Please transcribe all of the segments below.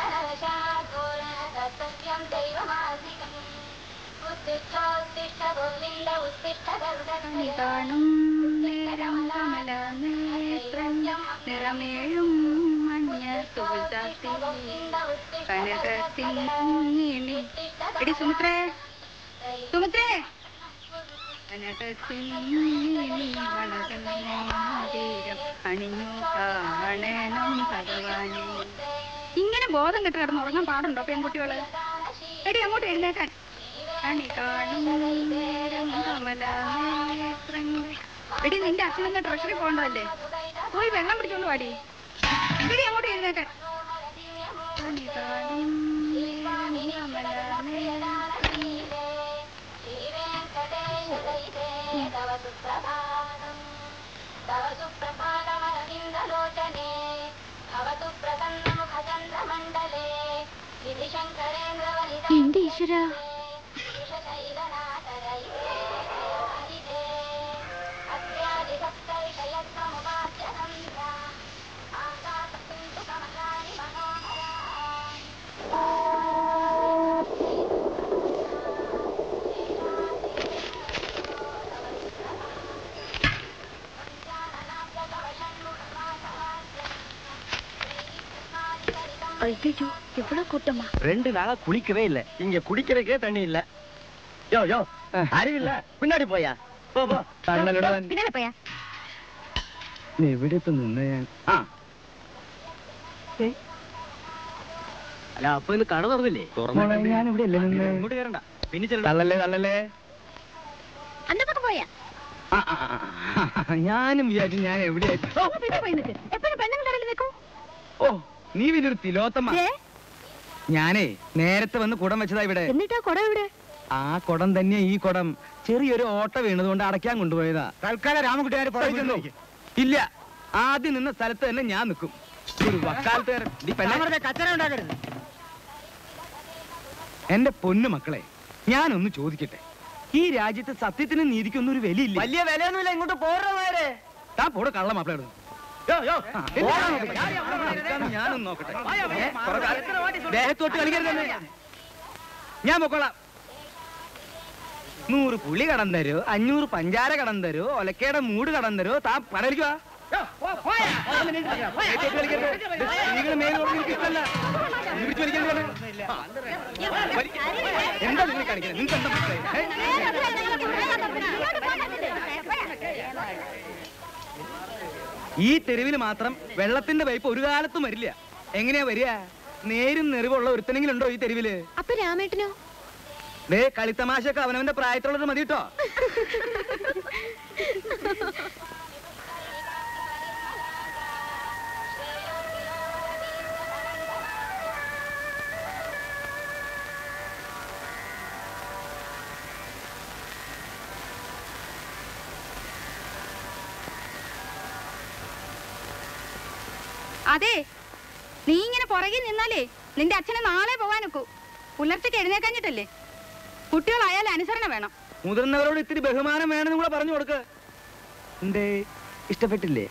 കാണും നേരം കമല നേത്രഞ്ഞം നിറമേഴും മഞ്ഞ തുൾചാത്തി കനകത്തിങ്ങിണി എടി സുമിത്രേ സുമിത്രേ കനകത്തിങ്ങിണി വളർന്നീരം അണിഞ്ഞു കാണണം ഭഗവാനെ ഇങ്ങനെ ബോധം കെട്ട് കിടന്ന് ഉറങ്ങാൻ പാടുണ്ടോ പെൺകുട്ടികള് എടി അങ്ങോട്ട് എഴുന്നേക്കാൻ കണി കാണും നേരം കമലാനേത്രങ്ങൾ. എടി നിന്റെ അച്ഛനെന്ന ട്രഷറി പോകണ്ടതല്ലേ പോയി വെള്ളം പിടിച്ചോണ്ട് പാടി എടി അങ്ങോട്ട് എഴുന്നേക്കാൻ കണി കാണും നേരം കമലാനേത്രങ്ങൾ. എന്റെ ഈശ്വര ஐயோ எவ்வளவு கூட்டமா ரெண்டு நாளா குளிக்கவே இல்ல இங்க குடிக்கிறதுக்கே தண்ணி இல்ல யோ யோ அறிவில்ல பின்னாடி போயா போ போ பின்னால போயா എവിടെ ഇപ്പൊ നിന്ന് ഞാൻ ആ അല്ല അപ്പൊ ഇന്ന് കട തുറന്നില്ലേ ഞാൻ ഇവിടെ അല്ലേ നിന്ന് ഇങ്ങോട്ട് കയറണ്ട പിന്നെ തള്ളല്ലേ തള്ളല്ലേ அந்த பக்கம் போயா ആ, ആ, ആ, ആ. ഞാനും വിചാരിച്ചു ഞാൻ എവിടെയായിട്ട് ഓ, പിന്നെ പോയി നിൽക്ക് എപ്പോഴും പെണ്ണുങ്ങളുടെ ഇടയിൽ നിൽക്കും ഓ നീ വലിയൊരു തിലോത്തമ്മ ഞാനേ നേരത്തെ വന്ന് കുടം വെച്ചതാ ഇവിടെ എന്നിട്ടാ കുട ഇവിടെ ആ കുടം തന്നെ ഈ കുടം ചെറിയൊരു ഓട്ട വീണതുകൊണ്ട് അടയ്ക്കാൻ കൊണ്ടുപോയതാ തൽക്കാലം രാമകുട്ടിയാരെ ഇല്ല ആദ്യം നിന്ന സ്ഥലത്ത് തന്നെ ഞാൻ നിൽക്കും ഒരു വക്കാലത്തുകാരൻ നീ പെണ്ണെ കച്ചറ ഉണ്ടാക്കരുത് എന്റെ പൊന്നു മക്കളെ ഞാനൊന്ന് ചോദിക്കട്ടെ ഈ രാജ്യത്ത് സത്യത്തിനും നീതിക്കൊന്നും ഒരു വിലയില്ല വലിയ വിലയൊന്നുമില്ല ഇങ്ങോട്ട് പോരുന്നവരെ താൻ പോടെ കള്ള മാപ്പിള ഞാനൊന്ന് നോക്കട്ടെ ഏ, കുറെ കാലം ദേഹത്തോട്ട് കളിക്കരുതെന്ന് ഞാൻ പൊക്കോളാം നൂറ് പുളി കടം തരോ അഞ്ഞൂറ് പഞ്ചാര കടം തരോ ഒലക്കയുടെ മൂട് കടം തരോ താൻ പടരിക്കുക എന്താ നിങ്ങൾ കാണിക്കുന്നത് നിങ്ങൾക്ക് എന്താ മനസ്സിലായി ഏ? ഈ തെരുവിൽ മാത്രം വെള്ളത്തിന്റെ പൈപ്പ് ഒരു കാലത്തും വരില്ല എങ്ങനെയാ വരിക നേരും നെറിവുള്ള ഒരുത്തനെങ്കിലും ഉണ്ടോ ഈ തെരുവില് അപ്പൊ രാമേട്ടനോ ദേ കളിത്തമാശയൊക്കെ അവനവന്റെ പ്രായത്തിലുള്ളത് മതി കേട്ടോ അതെ നീ ഇങ്ങനെ പുറകിൽ നിന്നാലേ നിന്റെ അച്ഛനെ നാളെ പോകാൻ ഒക്കൂ പുലർച്ചയ്ക്ക് എഴുന്നേക്കാഞ്ഞിട്ടല്ലേ കുട്ടികളായാലും അനുസരണ വേണം മുതിർന്നവരോട് ഇത്തിരി ബഹുമാനം വേണമെന്ന് കൂടെ പറഞ്ഞു കൊടുക്ക് എന്തേ ഇഷ്ടപ്പെട്ടില്ലേ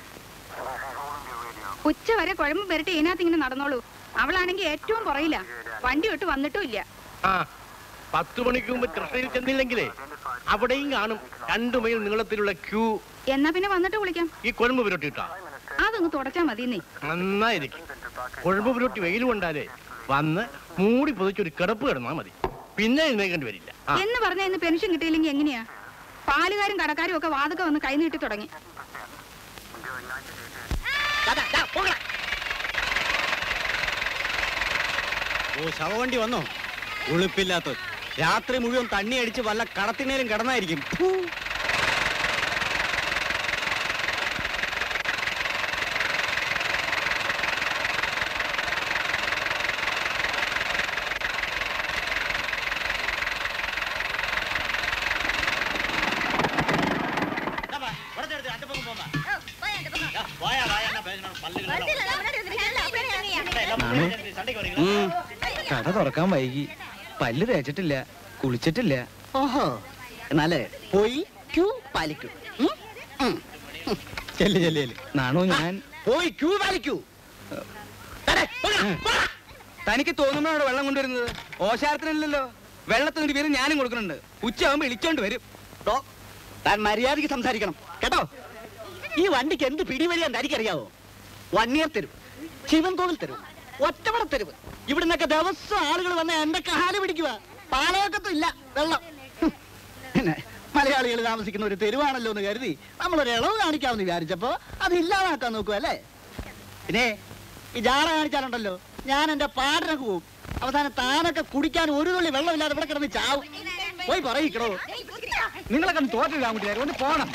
ഉച്ച വരെ കുഴമ്പ് പെരട്ടി ഇതിനകത്ത് ഇങ്ങനെ നടന്നോളൂ അവളാണെങ്കിൽ ഏറ്റവും പുറയില്ല വണ്ടി വിട്ട് വന്നിട്ടും ഇല്ല ആ പത്ത് മണിക്ക് മുമ്പ് ട്രഷറിയിൽ ചെന്നില്ലെങ്കിലേ അവിടെയും കാണും രണ്ടു മൈൽ നീളത്തിലുള്ള ക്യൂ എന്നാ പിന്നെ വന്നിട്ട് വിളിക്കാം ഈ കൊഴമ്പ് പുരട്ടിട്ടാ അതൊന്ന് തുടച്ചാ മതിന്നേ നന്നായിരിക്കും കൊഴമ്പ് പുരട്ടി വെയിൽ കൊണ്ടാലേ വന്ന് മൂടി പൊതിച്ചൊരു കിടപ്പ് കിടന്നാ മതി പിന്നെ എഴുന്നേക്കേണ്ടി വരില്ല ആ എന്ന് പറഞ്ഞ ഇന്ന് പെൻഷൻ കിട്ടിയില്ലെങ്കിൽ എങ്ങനെയാ പാലുകാരും കടക്കാരും ഒക്കെ വാതൊക്കെ വന്ന് കൈ നീട്ടി തുടങ്ങി ഓ ശവവണ്ടി വന്നോ ഉളുപ്പില്ലാത്ത രാത്രി മുഴുവൻ തണ്ണി അടിച്ച് വല്ല കടത്തിനേലും കിടന്നായിരിക്കും ഫൂ. ഉം. കട തുറക്കാൻ വൈകി പല്ല് തേച്ചിട്ടില്ല കുളിച്ചിട്ടില്ല ഓഹോ എന്നാലേ പോയി ക്യൂ പാലിക്കൂ ഉം? ഉം. ഉം. ചെല്ല് ചെല്ല് ചെല്ല് നാണോ ഞാൻ പോയി ക്യൂ പാലിക്കൂ തനിക്ക് തോന്നുമ്പോഴാണ് വെള്ളം കൊണ്ടുവരുന്നത് ഓശാരത്തിനല്ലല്ലോ വെള്ളത്തിന് പേര് ഞാനും കൊടുക്കുന്നുണ്ട് ഉച്ചയാകുമ്പോ ഇളിച്ചോണ്ട് വരും ഡോ, താൻ മര്യാദയ്ക്ക് സംസാരിക്കണം കേട്ടോ ഈ വണ്ടിക്ക് എന്ത് പിടിവലിയാൻ തനിക്കറിയാവോ വണ്ണിയർ തെരുവ് ശിവൻകോവിൽ തെരുവ് ഒറ്റവട തെരുവ് ഇവിടുന്നൊക്കെ ദിവസം ആളുകൾ വന്ന് എന്റെ കാല് പിടിക്കുക പാലകത്തും ഇല്ല വെള്ളം ഹും. പിന്നെ മലയാളികൾ താമസിക്കുന്ന ഒരു തെരുവാണല്ലോ എന്ന് കരുതി നമ്മളൊരു ഇളവ് കാണിക്കാമെന്ന് വിചാരിച്ചപ്പോ അത് ഇല്ലാതാക്കാൻ നോക്കുക അല്ലേ പിന്നെ ഈ ജാട കാണിച്ചാലുണ്ടല്ലോ ഞാൻ എന്റെ പാടിനൊക്കെ പോവും അവസാനം താനൊക്കെ കുടിക്കാൻ ഒരു തുള്ളി വെള്ളമില്ലാതെ ഇവിടെ കിടന്ന് ചാവും പോയി പറയിക്കണോ നിങ്ങളൊക്കെ തോറ്റു രാമുട്ടിയാർ ഒന്ന് പോണം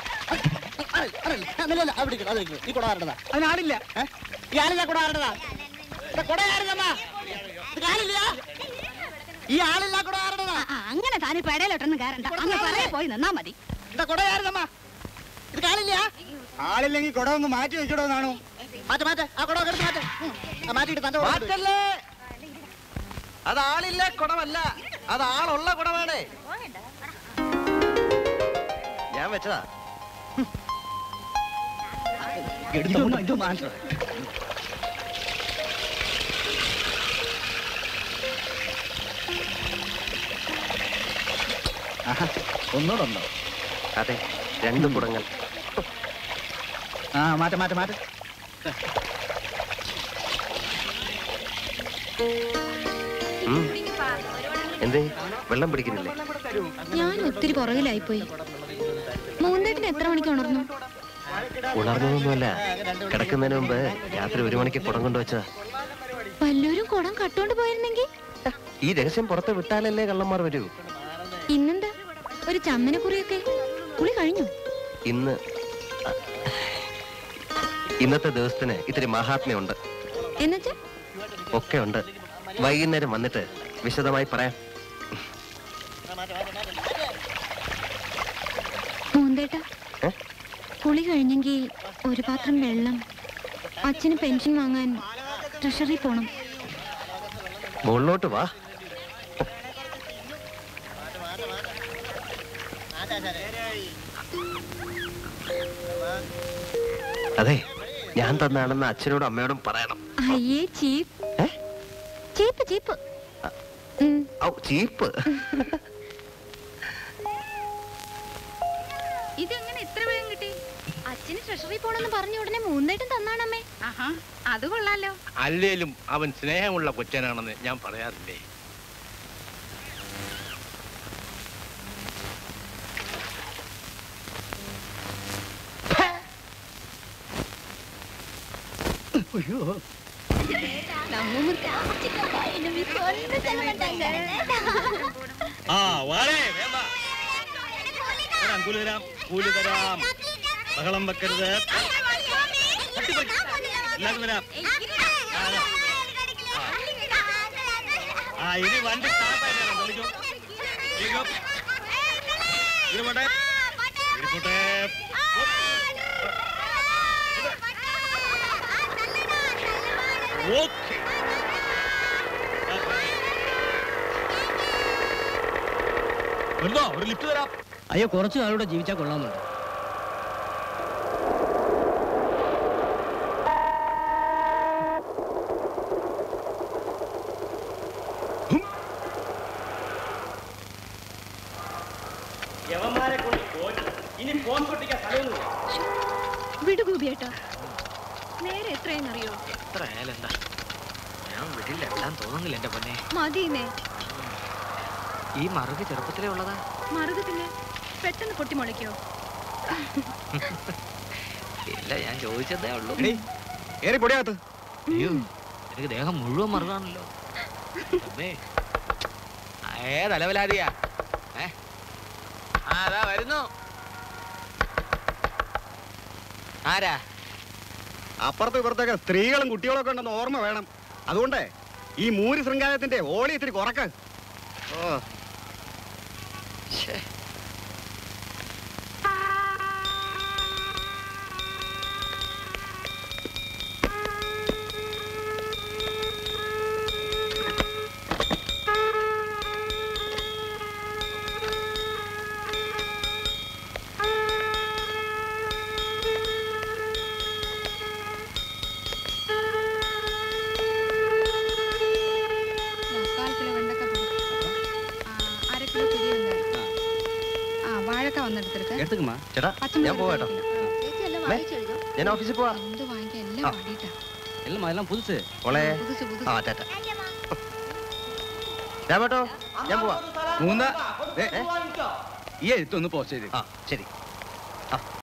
അവിടെ ഇരിക്കണം, അവിടെ ഇരിക്കണം. ഈ കുട ആരുടേതാ അതിനാളില്ല ഏ? ഈ ആളില്ല കുട ആരുടേതാ ഇത് കുട ആരുടേതാ? ഇത് കാലില്ല ഈ ആളില്ല കുട ആരുടേതാ ആ, അങ്ങനെ താനി പെടയിലോട്ടൊന്നും കയറണ്ട അങ്ങ് പറയെ പോയി നിന്നാ മതി ഇത് കുട ആരുതമ്മ ഇത് കാലില്ല ആളില്ലെങ്കിൽ കുട ഒന്ന് മാറ്റി വെക്കടോ എന്നാണോ മാറ്റ മാറ്റ ആ കുട എടുത്ത് മാറ്റ ഉം. ആ, മാറ്റിയിട്ട് തന്റെ കുട എടുത്ത്. മാറ്റല്ലേ അത് ആളില്ല കുടമല്ല അത് ആളുള്ള കുടമാണ് ഞാൻ വെച്ചതാ ഇതൊന്നും ഇത് മാറ്റണം ഒന്നോടൊന്നോ അതെ രണ്ടും കുടങ്ങൾ ആ മാറ്റ മാറ്റ മാറ്റ ഉം. എന്തേ വെള്ളം പിടിക്കുന്നില്ലേ ഞാൻ ഒത്തിരി പുറകിലായിപ്പോയി മൂന്നേട്ടിന് എത്ര മണിക്ക് ഉണർന്നു ഉണർന്നതൊന്നുമല്ല കിടക്കുന്നതിന് മുമ്പ് രാത്രി ഒരു മണിക്ക് കുടം കൊണ്ടുവച്ചതാ വല്ലവരും കുടം കട്ടോണ്ട് പോയിരുന്നെങ്കിൽ ഈ രഹസ്യം പുറത്ത് വിട്ടാലല്ലേ കള്ളന്മാർ വരൂ ഇന്നെന്താ ഒരു ചമ്മന കുറിയൊക്കെ കുളി കഴിഞ്ഞു ഇന്ന് അ, ഇന്നത്തെ ദിവസത്തിന് ഇത്തിരി മഹാത്മ്യമുണ്ട് എന്നുവെച്ചാ ഒക്കെ ഉണ്ട് വൈകുന്നേരം വന്നിട്ട് വിശദമായി പറയാം മൂന്തേട്ട ഏ? കുളി കഴിഞ്ഞെങ്കിൽ ഒരു പാത്രം വെള്ളം അച്ഛന് പെൻഷൻ വാങ്ങാൻ ട്രഷറി പോണം മുകളിലോട്ട് വാ അതെ ഞാൻ തന്നാണെന്ന് അച്ഛനോടും അമ്മയോടും പറയണം അയ്യേ ചീപ്പ് ഏ? ചീപ്പ് ചീപ്പ് ഉം. ഔ ചീപ്പ് ഇതെങ്ങനെ ഇത്ര വേഗം കിട്ടി അച്ഛന് ട്രഷറി പോണെന്ന് പറഞ്ഞ ഉടനെ മൂന്നേട്ടൻ തന്നാണമ്മേ ആഹാ അത് കൊള്ളാലോ അല്ലേലും അവൻ സ്നേഹമുള്ള കൊച്ചനാണെന്ന് ഞാൻ പറയാറില്ലേ ആ വാടേ വേണ്ട തരാം കൂലി തരാം കൂലി തരാം ബഹളം വെക്കരുത് എല്ലാവർക്കും തരാം ആ ഇനി വണ്ടി സ്റ്റാർട്ടായി വിളിക്കൂ വിളിക്കൂ ഇത് പോട്ടെ ഇത് പോട്ടെ ഓക്കെ വരുന്നോ ഒരു ലിഫ്റ്റ് തരാം അയ്യോ കുറച്ചു നാളൂടെ ജീവിച്ചാൽ കൊള്ളാമെന്നുണ്ട് യവന്മാരെ കൊണ്ട് പോയി ഇനി ഫോൺ പൊട്ടിക്കാൻ സ്ഥലമൊന്നുമില്ല വിടുകൂപിയേട്ടാ നേരെ എത്രയെന്നറിയോ എത്ര ആയാലും എന്താ ഞാൻ വിടില്ല എല്ലാം തോന്നുന്നില്ല എന്റെ പൊന്നെ മതിന്നേ ഈ മറുക ചെറുപ്പത്തിലേ ഉള്ളതാ മറുക പിന്നെ പെട്ടെന്ന് പൊട്ടിമുളയ്ക്കോ ഇല്ല ഞാൻ ചോദിച്ചതേ ഉള്ളൂ ഏറി പൊടിയാകത്ത് അയ്യോ എനിക്ക് ദേഹം മുഴുവൻ മറുകാണല്ലോ അമ്മേ ഏ തലവലാതിയാ ഏ ആ അതാ വരുന്നു ആരാ അപ്പുറത്തും ഇപ്പുറത്തൊക്കെ സ്ത്രീകളും കുട്ടികളൊക്കെ ഉണ്ടെന്ന് ഓർമ്മ വേണം അതുകൊണ്ട് ഈ മൂരി ശൃംഗാരത്തിന്റെ ഓളി ഇത്തിരി കുറക്ക് ഓ ശ്ശേ. വാഴക്ക വന്നെടുത്തിருக்கு എടുത്തുക്കുമാ ചേട്ടാ ഞാൻ പോവാ കേട്ടോ മേ, ഞാൻ ഓഫീസിൽ പോവാ എന്ത് വാങ്ങിക്കാൻ എല്ലാം ആ. പാടിയിട്ടാ എല്ലാം എല്ലാം പുതുസ് മോളെ പുതുസ് പുതുസ് ആ ടാറ്റ രാമേട്ടോ ഞാൻ പോവാ മൂന്ന ഏ? ഈ എഴുത്തൊന്ന് പോസ്റ്റ് ചെയ്ത് ആ ശരി ആ